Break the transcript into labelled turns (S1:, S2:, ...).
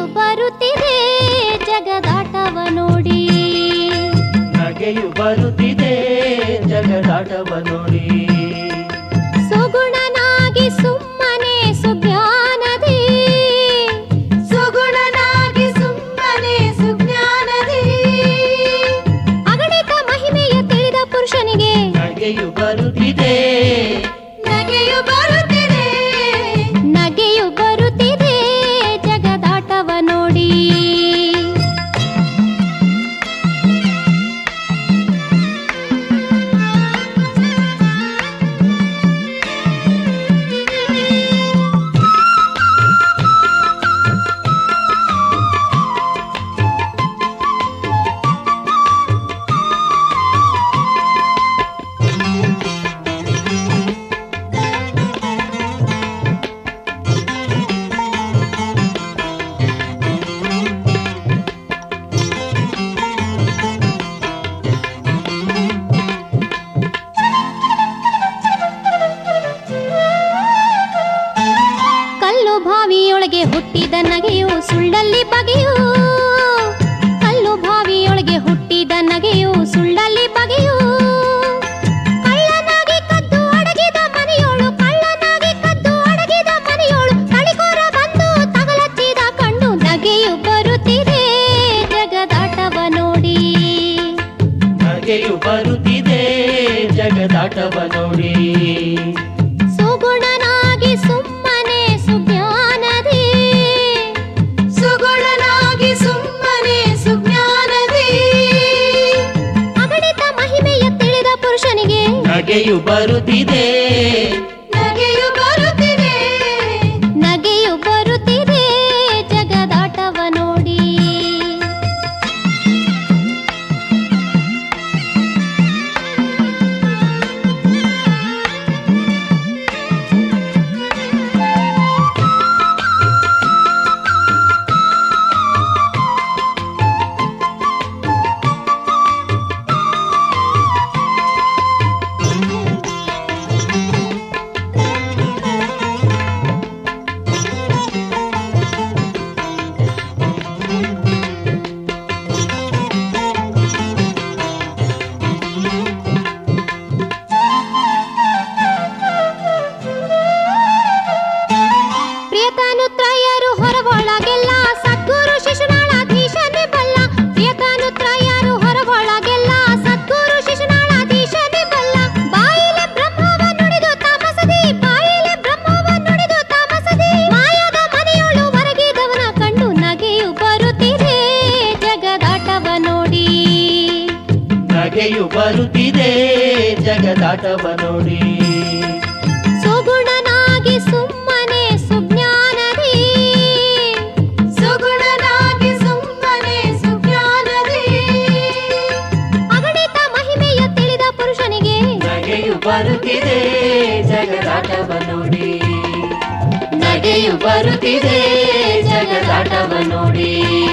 S1: ಬರುತ್ತಿದೆ ಜಗದಾಟವ ನೋಡಿ
S2: ನಗೆಯು ಬರುತ್ತಿದೆ ಜಗದಾಟವ ನೋಡಿ
S1: ಸುಗುಣನಾಗಿ ಸುಮ್ಮನೆ ಸುಜ್ಞಾನದಿ ಸುಗುಣನಾಗಿ ಸುಮ್ಮನೆ ಸುಜ್ಞಾನದಿ ಅಗಣಿತ ಮಹಿಮೆಯ ತಿಳಿದ ಪುರುಷನಿಗೆ
S2: ನಗೆಯು ಬರುತ್ತಿದೆ
S1: ನಗೆಯು ಬರುತ್ತಿದೆ ನಗೆಯು ಬರುತ್ತಿದೆ ಜಗದಾಟವ ನೋಡಿ ಕಲ್ಲು ಬಾವಿಯೊಳಗೆ ಹುಟ್ಟಿದ ನಗೆಯು ಸುಳ್ಳಲ್ಲಿ ಬಗೆಯು ಕಲ್ಲು ಬಾವಿಯೊಳಗೆ ಹುಟ್ಟಿದ ನಗೆಯು ಸುಳ್ಳಲ್ಲಿ ಬಗೆಯು ಕಳ್ಳನಾಗಿ ಕದ್ದು ಅಡಗಿದ ಮನೆಯೋಳು ಕಳ್ಳನಾಗಿ ಕದ್ದು ಅಡಗಿದ ಮನೆಯೋಳು ಕಳಿಕೋರ ಬಂದು ತಗಲಚ್ಚಿದ ಕಣ್ಣು ನಗೆಯು ಬರುತ್ತಿದೆ ಜಗದಾಟವ ನೋಡಿ
S2: ನಗೆಯು ಬರುತ್ತಿದೆ ಜಗದಾಟವ ನೋಡಿ
S1: ಸುಗುಣನಾಗಿ ಸುಮ್ಮನೆ ಸುಜ್ಞಾನದಿ ಸುಗುಣನಾಗಿ ಸುಮ್ಮನೆ ಸುಜ್ಞಾನದಿ ಅಗಣಿತ ಮಹಿಮೆಯ ತಿಳಿದ ಪುರುಷನಿಗೆ
S2: ನಗೆಯು ಬರುತ್ತಿದೆ
S1: ನಗೆಯು ಬರುತ್ತಿದೆ ನಗೆಯು ಬರುತ್ತಿದೆ ಜಗದಾಟವ ನೋಡಿ ಪ್ರಿಯತಾನುತ್ರಯರು ಹೊರಗೊಳಗೆಲ್ಲ ಸದ್ಗುರು ಶಿಶುನಾಳಾಧೀಶನೇ ಬಲ್ಲ ಪ್ರಿಯತಾನುತ್ರಯರು ಹೊರಗೊಳಗೆಲ್ಲ ಸದ್ಗುರು ಶಿಶುನಾಳಾಧೀಶನೇ ಬಲ್ಲ ಬಾಯಿಲೆ ಬ್ರಹ್ಮವ ನುಡಿದು ತಾಮಸದಿ ಬಾಯಿಲೆ ಬ್ರಹ್ಮವ ನುಡಿದು ತಾಮಸದಿ ಮಾಯದ ಮನೆಯೊಳು ಹೊರಗಿದವನ ಕಂಡು ನಗೆಯು ಬರುತ್ತಿದೆ ಜಗದಾಟವ ನೋಡಿ
S2: ನಗೆಯು ಬರುತ್ತಿದೆ ಜಗದಾಟವ ನೋಡಿ
S1: ಸುಗುಣನಾಗಿ ಸುಮ್ಮನೆ ಸುಜ್ಞಾನದಿ ಸುಗುಣನಾಗಿ ಸುಮ್ಮನೆ ಸುಜ್ಞಾನದಿ ಅಗಣಿತ ಮಹಿಮೆಯ ತಿಳಿದ ಪುರುಷನಿಗೆ
S2: ನಗೆಯು ಬರುತ್ತಿದೆ ಜಗದಾಟವ ನೋಡಿ ನಗೆಯು ಬರುತ್ತಿದೆ ಜಗದಾಟವ ನೋಡಿ